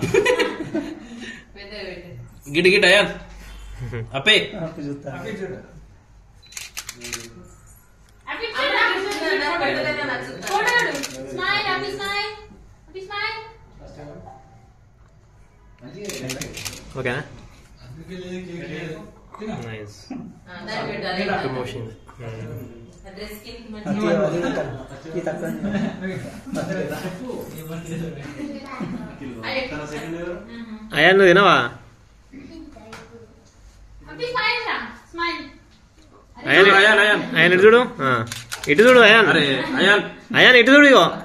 Git Git ion అప్పే అప్పుడు చూస్తా smile Abhi smile Abhi smile ఓకేనా నైస్ ప్రమోషన్ అది అది ఈ తక్కువ అయ్యా నువ్వు తినవా అభి స్మైల్ రా స్మైల్ అయాన్ అయాన్, అయాన్. అయాన్ ఇటు చూడు ఆ, ఇటు చూడు అయాన్ అరే అయాన్ అయాన్ ఇటు చూడు ఇగో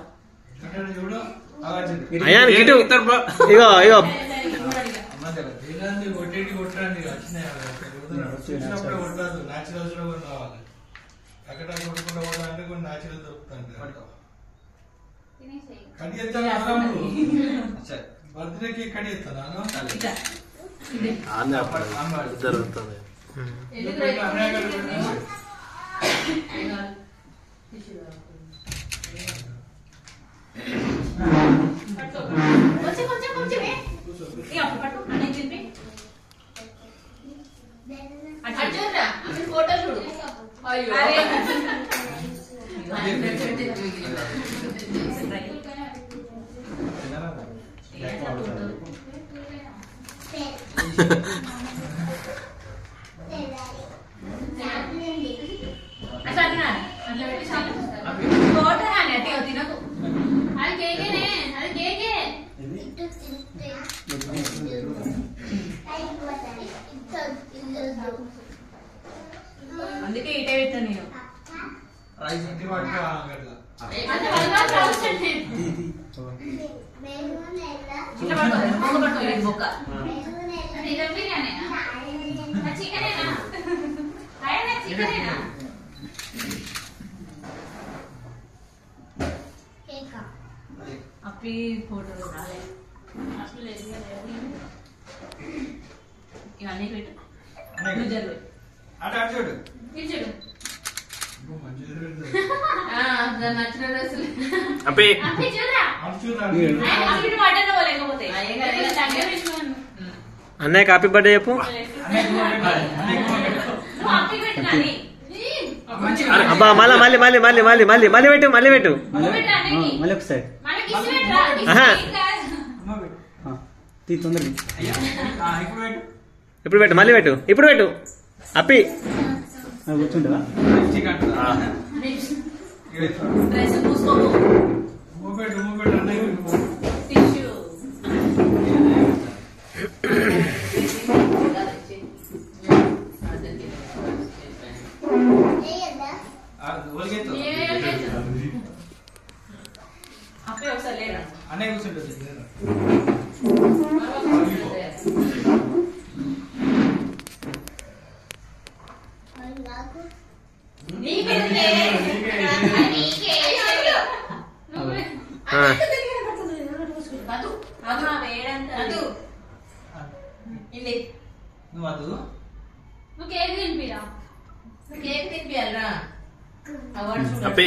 అయాన్ ఇటు ఇద్దరు బా- ఇగో ఇగో కొట్టేటి కొట్టండి వచ్చినాయి చూసినప్పుడే కొట్టదు న్యాచురల్స్ లో కూడా రావాలి ఎక్కడ కొట్టుకుంటూ పోవాలంటే కొన్ని న్యాచురల్ దొరుకుతుంది తినేసేయ్ కడి ఎత్తాను బర్త్డే కేక్ కడి ఎత్తాను ఆంధ్ర ఇద్దరు వస్తుంది. కొంచెం కొంచెం కొంచెం ఏ అప్పుడు పట్టు అన్నీ తినిపి అటు చూడరా అక్కడ ఫోటో చూడు అయ్యో అట్లా అట్లా అట్లా పెట్టి చాలు ఫోటో రాని అట్టే తినకు అది కేకేనే అది కేకే అందుకే ఇటే పెట్టా నేను రైస్ ఇంటి వాటికి అట్లా అంటే వదలా కాల్చండి ఇది ఇది ఇట్లా పట్టుకో మొక్క పట్టుకో ఇది మొక్క అది దమ్ బిర్యానీనా ఆ చికెనేనా ఆయన చికెనేనా అప్పి ఫోటో రాలే అసలు లేదు ఇక అన్నీ పెట్టు అన్నీ నువ్వు జరుగు అటు అటు చూడు ఇచ్చుడు మంచిది పెడుతుంది. నచ్చిన డ్రెస్సులు అప్పి అప్పి చూడరా అటు చూడు ఆయన అప్పటి మటన్ పోలేకపోతే ఆ, ఏం కాదు, ఏం కాదు. దగ్గర పెట్టుకోను. అన్నయ్య కాపీ బర్త్డే చెప్పు నువ్వు అప్పి పెట్టినది అబ్బా మళ్ళా మళ్ళీ మళ్ళీ మళ్ళీ మళ్ళీ మళ్ళీ మళ్ళీ పెట్టు మళ్ళీ పెట్టు మళ్ళీ పెట్టరా ఆ, అన్నయ్యకి? మళ్ళీ ఒకసారి మనకి ఇచ్చి పెట్టరా ఇచ్చి ఆహా. ఏం కాదు. ఆ, తీ తొందరగా ఇప్పుడు పెట్టు ఇప్పుడు పెట్టు మళ్ళీ పెట్టు ఇప్పుడు పెట్టు అప్పి ఆ, కూర్చుంటావా చికెన్ డ్రెస్ పూసుకోకు మూపెట్టు మూపెట్టు అన్నయ్య టిష్యూ ఒలిగెత్తు ఏం లేదు. అప్పి ఒకసారి లేరా అన్నయ్య కూర్చుంటుంది నీకెందుకే? నీకే. నువ్వే. ఆ. మధు మధు నా వేడంతా మధు ఇది నువ్వు వద్దు నువ్వు కేక్ తినిపిరా కేక్ తినిపియాలరా అవార్డు చూడు అప్పి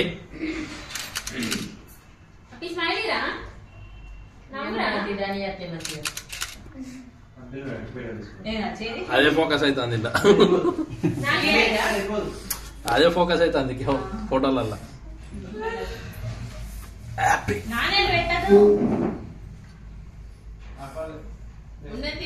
అప్పి స్మైలీరా నవ్వురా బిర్యానీ అట్టే మంచిగా నేనా చేరి అదే ఫోకస్ అవుతుంది ఇలా నాకే అదే ఫోకస్ అవుతుంది ఫోటోలల్లో నానే పెట్టదు ఉన్నది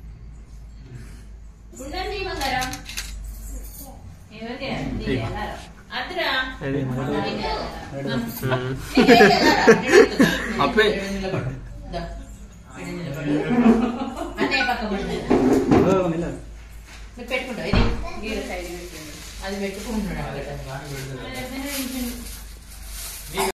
ఉండండి బంగారం ఎవరికి నీకే అన్నారా? అద్దురా అది. నీకు. ఉమ్. నీకే కదరా? అప్పే. నిలబడు. దా. నిలబడు. అన్నయ్య పక్క పడుతుంది ఓ, మెల్లగా. మీరు పెట్టుకుంటావు ఇది గీర సైడ్ పెట్టుకోండి అది పెట్టుకుంటున్నాడు అక్కడ నాకు పెడుతుంది ఎవరైనా నిల్చుని